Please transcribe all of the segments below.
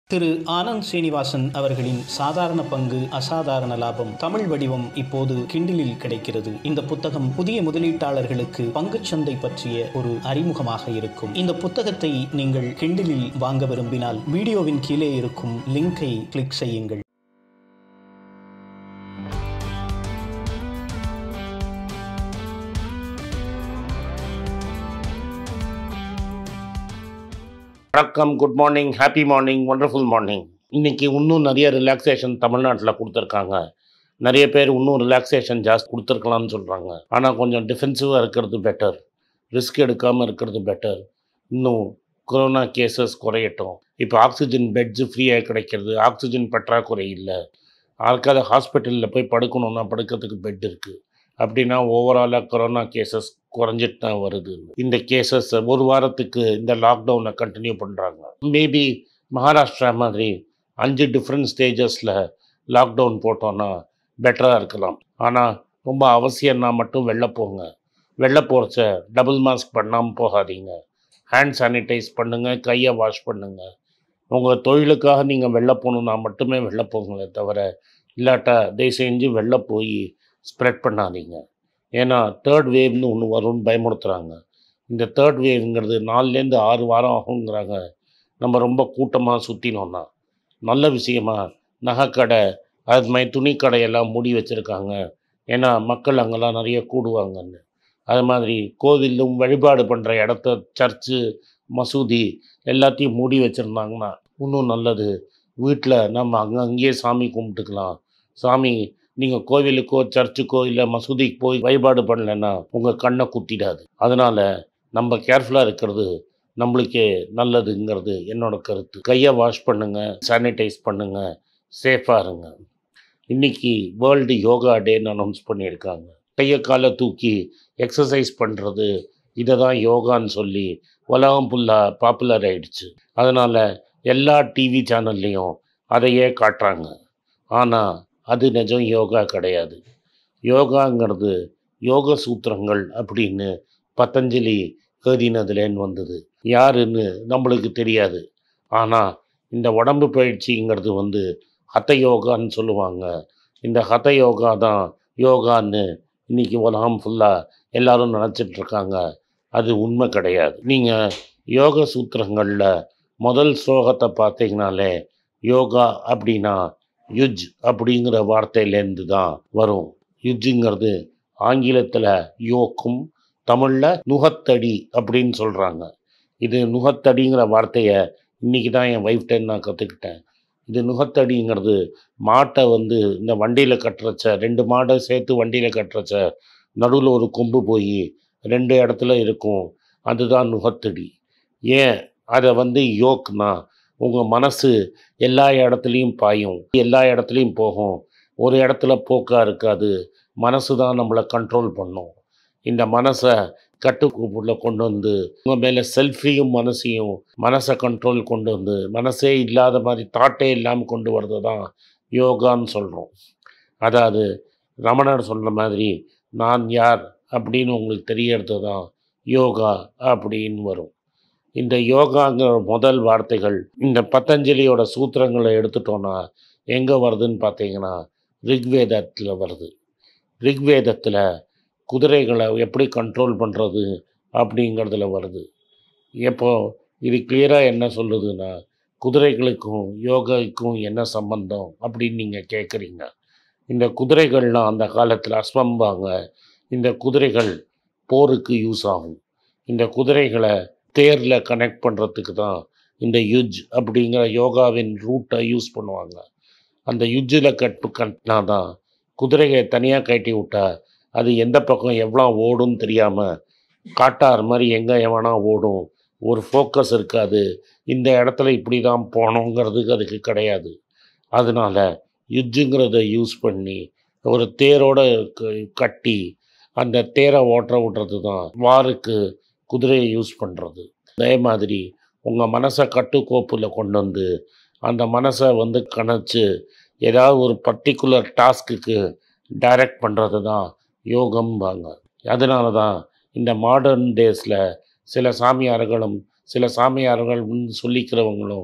திரு ஆனந்த் ஸ்ரீனிவாசன் அவர்களின் சாதாரண பங்கு அசாதாரண லாபம் தமிழ் வடிவம் இப்போது கிண்டிலில் கிடைக்கிறது இந்த புத்தகம் புதிய முதலீட்டாளர்களுக்கு பங்குச்சந்தை பற்றிய ஒரு அறிமுகமாக இருக்கும் இந்த புத்தகத்தை நீங்கள் கிண்டிலில் வாங்க விரும்பினால் வீடியோவின் கீழே இருக்கும் லிங்கை கிளிக் செய்யுங்கள் வணக்கம் good morning happy morning wonderful morning இன்னைக்கு இன்னும் நிறைய ரிலாக்ஸேஷன் தமிழ்நாட்டில் கொடுத்துருக்காங்க நிறைய பேர் இன்னும் ரிலாக்ஸேஷன் ஜாஸ்தி கொடுத்துருக்கலாம்னு சொல்கிறாங்க ஆனால் கொஞ்சம் டிஃபென்சிவாக இருக்கிறது பெட்டர் ரிஸ்க் எடுக்காமல் இருக்கிறது பெட்டர் இன்னும் கொரோனா கேசஸ் குறையட்டும் இப்போ ஆக்சிஜன் பெட்ஸு ஃப்ரீயாக கிடைக்கிறது ஆக்சிஜன் பற்றாக்குறை இல்லை யாருக்காவது ஹாஸ்பிட்டலில் போய் படுக்கணும்னா படுக்கிறதுக்கு பெட் இருக்குது அப்படின்னா ஓவராலாக கொரோனா கேசஸ் குறைஞ்சிட்டு தான் வருது இந்த கேசஸ் ஒரு வாரத்துக்கு இந்த லாக்டவுனை கண்டினியூ பண்ணுறாங்க மேபி மகாராஷ்டிரா மாதிரி அஞ்சு டிஃப்ரெண்ட் ஸ்டேஜஸில் லாக்டவுன் போட்டோன்னா பெட்டராக இருக்கலாம் ஆனால் ரொம்ப அவசியம்னா மட்டும் வெளில போங்க வெளில போகிறச்ச டபுள் மாஸ்க் பண்ணாமல் போகாதீங்க ஹேண்ட் சானிடைஸ் பண்ணுங்கள் கையை வாஷ் பண்ணுங்கள் உங்கள் தொழிலுக்காக நீங்கள் வெளில போகணுன்னா மட்டுமே வெளில போங்களே தவிர இல்லாட்டா தயவு செஞ்சு வெளில போய் ஸ்ப்ரெட் பண்ணாதீங்க ஏன்னா தேர்ட் வேவ்னு ஒன்று வரும்னு பயமுறுத்துகிறாங்க இந்த தேர்ட் வேவ்ங்கிறது நாலுலேருந்து ஆறு வாரம் ஆகுங்கிறாங்க நம்ம ரொம்ப கூட்டமாக சுற்றினோன்னா நல்ல விஷயமா நகைக்கடை அது மாதிரி துணிக்கடையெல்லாம் மூடி வச்சுருக்காங்க ஏன்னா மக்கள் அங்கெல்லாம் நிறைய கூடுவாங்கன்னு அது மாதிரி கோவிலும் வழிபாடு பண்ணுற இடத்த சர்ச்சு மசூதி எல்லாத்தையும் மூடி வச்சுருந்தாங்கன்னா இன்னும் நல்லது வீட்டில் நம்ம அங்கே அங்கேயே சாமி கும்பிட்டுக்கலாம் சாமி நீங்கள் கோவிலுக்கோ சர்ச்சுக்கோ இல்லை மசூதிக்கு போய் வழிபாடு பண்ணலைன்னா உங்கள் கண்ணை குத்திடாது அதனால் நம்ம கேர்ஃபுல்லாக இருக்கிறது நம்மளுக்கே நல்லதுங்கிறது என்னோட கருத்து கையை வாஷ் பண்ணுங்கள் சானிடைஸ் பண்ணுங்கள் சேஃபாக இருங்க இன்றைக்கி வேர்ல்டு யோகா டேன்னு அனௌன்ஸ் பண்ணியிருக்காங்க கையை காலை தூக்கி எக்ஸசைஸ் பண்ணுறது இதை தான் யோகான்னு சொல்லி உலகம் ஃபுல்லாக பாப்புலர் ஆயிடுச்சு அதனால் எல்லா டிவி சேனல்லையும் அதையே காட்டுறாங்க ஆனால் அது நிஜம் யோகா கிடையாது யோகாங்கிறது யோக சூத்திரங்கள் அப்படின்னு பதஞ்சலி எழுதினதுலேன்னு வந்தது யாருன்னு நம்மளுக்கு தெரியாது ஆனால் இந்த உடம்பு பயிற்சிங்கிறது வந்து ஹத யோகான்னு சொல்லுவாங்க இந்த ஹத யோகா தான் யோகான்னு இன்னைக்கு உலகம் ஃபுல்லாக எல்லாரும் நினச்சிட்டு இருக்காங்க அது உண்மை கிடையாது நீங்கள் யோக சூத்திரங்களில் முதல் ஸ்லோகத்தை பார்த்தீங்கனாலே யோகா அப்படின்னா யுஜ் அப்படிங்கிற வார்த்தையிலேருந்து தான் வரும் யுஜ்ஜுங்கிறது ஆங்கிலத்தில் யோக்கும் தமிழில் நுகத்தடி அப்படின்னு சொல்கிறாங்க இது நுகத்தடிங்கிற வார்த்தையை இன்றைக்கி தான் என் ஒய்ஃப்டே நான் கற்றுக்கிட்டேன் இது நுகத்தடிங்கிறது மாட்டை வந்து இந்த வண்டியில் கட்டுறச்ச ரெண்டு மாடை சேர்த்து வண்டியில் கட்டுறச்ச நடுவில் ஒரு கொம்பு போய் ரெண்டு இடத்துல இருக்கும் அதுதான் நுகத்தடி ஏன் அதை வந்து யோக்னா உங்கள் மனசு எல்லா இடத்துலையும் பாயும் எல்லா இடத்துலையும் போகும் ஒரு இடத்துல போக்காக இருக்காது மனசு தான் நம்மளை கண்ட்ரோல் பண்ணும் இந்த மனசை கட்டுக்குள்ள கொண்டு வந்து உங்கள் மேலே செல்ஃபியும் மனசையும் மனசை கண்ட்ரோல் கொண்டு வந்து மனசே இல்லாத மாதிரி தாட்டே இல்லாமல் கொண்டு வர்றது தான் யோகான்னு சொல்கிறோம் அதாவது ரமணர் சொன்ன மாதிரி நான் யார் அப்படின்னு உங்களுக்கு தெரியறது தான் யோகா அப்படின்னு வரும் இந்த யோகாங்கிற முதல் வார்த்தைகள் இந்த பத்தஞ்சலியோட சூத்திரங்களை எடுத்துட்டோன்னா எங்கே வருதுன்னு பார்த்தீங்கன்னா ரிக்வேதத்தில் வருது ரிக்வேதத்தில் குதிரைகளை எப்படி கண்ட்ரோல் பண்ணுறது அப்படிங்கிறதுல வருது எப்போ இது கிளியராக என்ன சொல்லுதுன்னா குதிரைகளுக்கும் யோகாவுக்கும் என்ன சம்பந்தம் அப்படின்னு நீங்கள் கேட்குறீங்க இந்த குதிரைகள்லாம் அந்த காலத்தில் அஸ்வம்பாங்க இந்த குதிரைகள் போருக்கு யூஸ் ஆகும் இந்த குதிரைகளை தேரில் கனெக்ட் பண்ணுறதுக்கு தான் இந்த யுஜ் அப்படிங்கிற யோகாவின் ரூட்டை யூஸ் பண்ணுவாங்க அந்த யுஜ்ஜில் கட்டு கட்டினா தான் குதிரையை தனியாக கட்டி விட்டா அது எந்த பக்கம் எவ்வளோ ஓடும்னு தெரியாமல் காட்டார் மாதிரி எங்கே எவனா ஓடும் ஒரு ஃபோக்கஸ் இருக்காது இந்த இடத்துல இப்படி தான் போகணுங்கிறதுக்கு அதுக்கு கிடையாது அதனால யுஜ்ஜுங்கிறத யூஸ் பண்ணி ஒரு தேரோட க- கட்டி அந்த தேரை ஓட்ட விடுறது தான் வாருக்கு குதிரையை யூஸ் பண்ணுறது அதே மாதிரி உங்கள் மனசை கட்டுக்கோப்பில் கொண்டு வந்து அந்த மனசை வந்து கணச்சு ஏதாவது ஒரு பர்டிகுலர் டாஸ்க்குக்கு டைரக்ட் பண்ணுறது தான் யோகம்பாங்க அதனால தான் இந்த மாடர்ன் டேஸில் சில சாமியார்களும் சில சாமியார்கள் சொல்லிக்கிறவங்களும்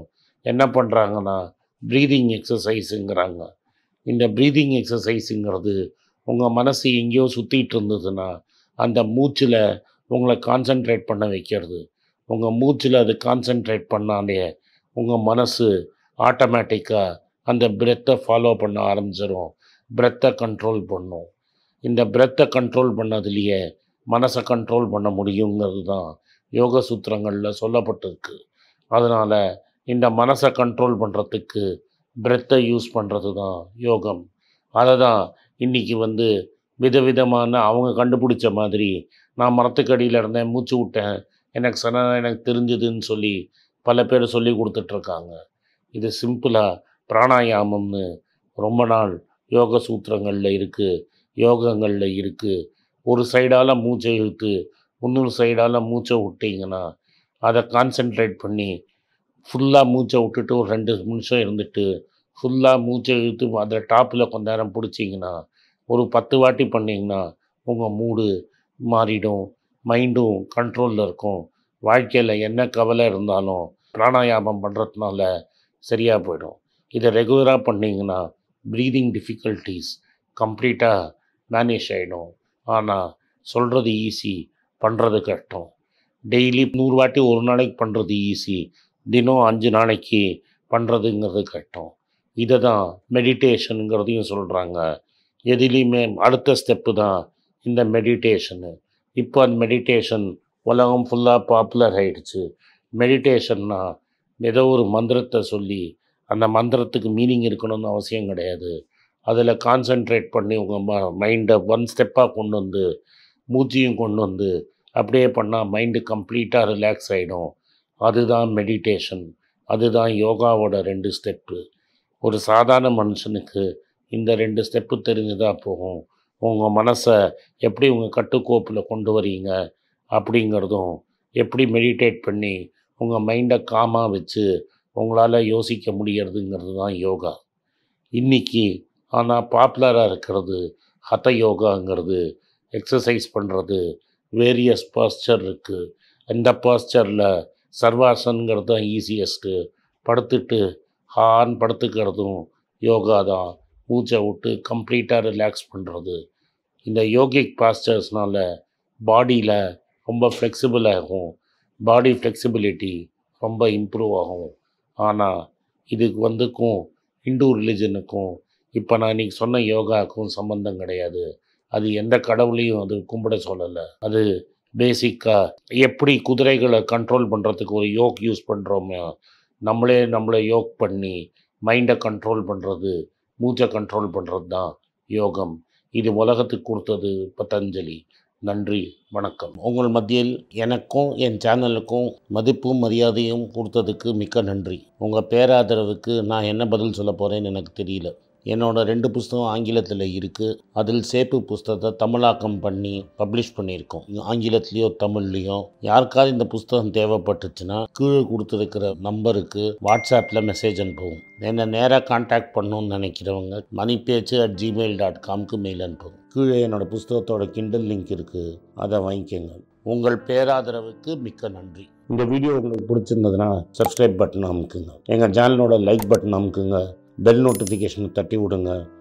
என்ன பண்ணுறாங்கன்னா ப்ரீதிங் எக்ஸசைஸுங்கிறாங்க இந்த ப்ரீதிங் எக்ஸசைஸுங்கிறது உங்கள் மனசு எங்கேயோ சுற்றிட்டு இருந்ததுன்னா அந்த மூச்சில் உங்களை கான்சென்ட்ரேட் பண்ண வைக்கிறது உங்கள் மூச்சில் அது கான்சென்ட்ரேட் பண்ணாலே உங்கள் மனசு ஆட்டோமேட்டிக்காக அந்த பிரெத்தை ஃபாலோ பண்ண ஆரம்பிச்சிடும் பிரெத்தை கண்ட்ரோல் பண்ணும் இந்த பிரெத்தை கண்ட்ரோல் பண்ணதுலேயே மனசை கண்ட்ரோல் பண்ண முடியுங்கிறது தான் யோக சூத்திரங்களில் சொல்லப்பட்டிருக்கு அதனால் இந்த மனசை கண்ட்ரோல் பண்ணுறதுக்கு பிரெத்தை யூஸ் பண்ணுறது தான் யோகம் அதை தான் இன்றைக்கி வந்து விதவிதமான அவங்க கண்டுபிடிச்ச மாதிரி நான் மரத்துக்கடியில் இருந்தேன் மூச்சு விட்டேன் எனக்கு சன எனக்கு தெரிஞ்சுதுன்னு சொல்லி பல பேர் சொல்லி கொடுத்துட்ருக்காங்க இது சிம்பிளாக பிராணாயாமம்னு ரொம்ப நாள் யோக சூத்திரங்களில் இருக்குது யோகங்களில் இருக்குது ஒரு சைடால் மூச்சை இழுத்து இன்னொரு சைடால் மூச்சை விட்டிங்கன்னா அதை கான்சென்ட்ரேட் பண்ணி ஃபுல்லாக மூச்சை விட்டுட்டு ஒரு ரெண்டு நிமிஷம் இருந்துட்டு ஃபுல்லாக மூச்சை இழுத்து அதில் டாப்பில் கொஞ்ச நேரம் பிடிச்சிங்கன்னா ஒரு பத்து வாட்டி பண்ணிங்கன்னா உங்கள் மூடு மாறிடும் மைண்டும் கண்ட்ரோலில் இருக்கும் வாழ்க்கையில் என்ன கவலை இருந்தாலும் பிராணாயாமம் பண்ணுறதுனால சரியாக போயிடும் இதை ரெகுலராக பண்ணிங்கன்னா ப்ரீதிங் டிஃபிகல்ட்டிஸ் கம்ப்ளீட்டாக மேனேஜ் ஆகிடும் ஆனால் சொல்கிறது ஈஸி பண்ணுறது கஷ்டம் டெய்லி நூறு வாட்டி ஒரு நாளைக்கு பண்ணுறது ஈஸி தினம் அஞ்சு நாளைக்கு பண்ணுறதுங்கிறது கஷ்டம் இதை தான் மெடிடேஷனுங்கிறதையும் சொல்கிறாங்க எதுலேயுமே அடுத்த ஸ்டெப்பு தான் இந்த மெடிடேஷனு இப்போ அந்த மெடிடேஷன் உலகம் ஃபுல்லாக பாப்புலர் ஆயிடுச்சு மெடிடேஷன்னா ஏதோ ஒரு மந்திரத்தை சொல்லி அந்த மந்திரத்துக்கு மீனிங் இருக்கணும்னு அவசியம் கிடையாது அதில் கான்சென்ட்ரேட் பண்ணி உங்கள் ம மைண்டை ஒன் ஸ்டெப்பாக கொண்டு வந்து மூச்சையும் கொண்டு வந்து அப்படியே பண்ணால் மைண்டு கம்ப்ளீட்டாக ரிலாக்ஸ் ஆகிடும் அதுதான் மெடிடேஷன் அதுதான் யோகாவோட ரெண்டு ஸ்டெப்பு ஒரு சாதாரண மனுஷனுக்கு இந்த ரெண்டு ஸ்டெப்பு தெரிஞ்சுதா போகும் உங்கள் மனசை எப்படி உங்கள் கட்டுக்கோப்பில் கொண்டு வரீங்க அப்படிங்கிறதும் எப்படி மெடிடேட் பண்ணி உங்கள் மைண்டை காமாக வச்சு உங்களால் யோசிக்க முடியறதுங்கிறது தான் யோகா இன்றைக்கி ஆனால் பாப்புலராக இருக்கிறது ஹத யோகாங்கிறது எக்ஸசைஸ் பண்ணுறது வேரியஸ் பாஸ்டர் இருக்குது இந்த பாஸ்டரில் சர்வாசன்கிறது தான் ஈஸியஸ்ட்டு படுத்துட்டு ஹான் படுத்துக்கிறதும் யோகா தான் மூச்சை விட்டு கம்ப்ளீட்டாக ரிலாக்ஸ் பண்ணுறது இந்த யோகிக் பாஸ்டர்ஸ்னால் பாடியில் ரொம்ப ஃப்ளெக்சிபிள் ஆகும் பாடி ஃப்ளெக்சிபிலிட்டி ரொம்ப இம்ப்ரூவ் ஆகும் ஆனால் இதுக்கு வந்துக்கும் ஹிந்து ரிலிஜனுக்கும் இப்போ நான் இன்றைக்கி சொன்ன யோகாவுக்கும் சம்மந்தம் கிடையாது அது எந்த கடவுளையும் அது கும்பிட சொல்லலை அது பேசிக்காக எப்படி குதிரைகளை கண்ட்ரோல் பண்ணுறதுக்கு ஒரு யோக் யூஸ் பண்ணுறோமோ நம்மளே நம்மளை யோக் பண்ணி மைண்டை கண்ட்ரோல் பண்ணுறது மூச்சை கண்ட்ரோல் பண்ணுறது தான் யோகம் இது உலகத்துக்கு கொடுத்தது பதஞ்சலி நன்றி வணக்கம் உங்கள் மத்தியில் எனக்கும் என் சேனலுக்கும் மதிப்பும் மரியாதையும் கொடுத்ததுக்கு மிக்க நன்றி உங்கள் பேராதரவுக்கு நான் என்ன பதில் சொல்ல போகிறேன்னு எனக்கு தெரியல என்னோட ரெண்டு புஸ்தகம் ஆங்கிலத்தில் இருக்குது அதில் சேப்பு புஸ்தகத்தை தமிழாக்கம் பண்ணி பப்ளிஷ் பண்ணியிருக்கோம் ஆங்கிலத்துலேயோ தமிழ்லேயோ யாருக்காவது இந்த புஸ்தகம் தேவைப்பட்டுச்சுன்னா கீழே கொடுத்துருக்கிற நம்பருக்கு வாட்ஸ்அப்பில் மெசேஜ் அனுப்புவோம் என்னை நேராக காண்டாக்ட் பண்ணணும்னு நினைக்கிறவங்க Mani Pechu at Gmail dot காம்க்கு மெயில் அனுப்புவோம் கீழே என்னோடய புஸ்தகத்தோட கிண்டல் லிங்க் இருக்குது அதை வாங்கிக்கோங்க உங்கள் பேராதரவுக்கு மிக்க நன்றி இந்த வீடியோ உங்களுக்கு பிடிச்சிருந்ததுன்னா சப்ஸ்கிரைப் பட்டன் அமுக்குங்க எங்கள் சேனலோட லைக் பட்டன் அமுக்குங்க பெல் நோட்டிஃபிகேஷனை தட்டி விடுங்க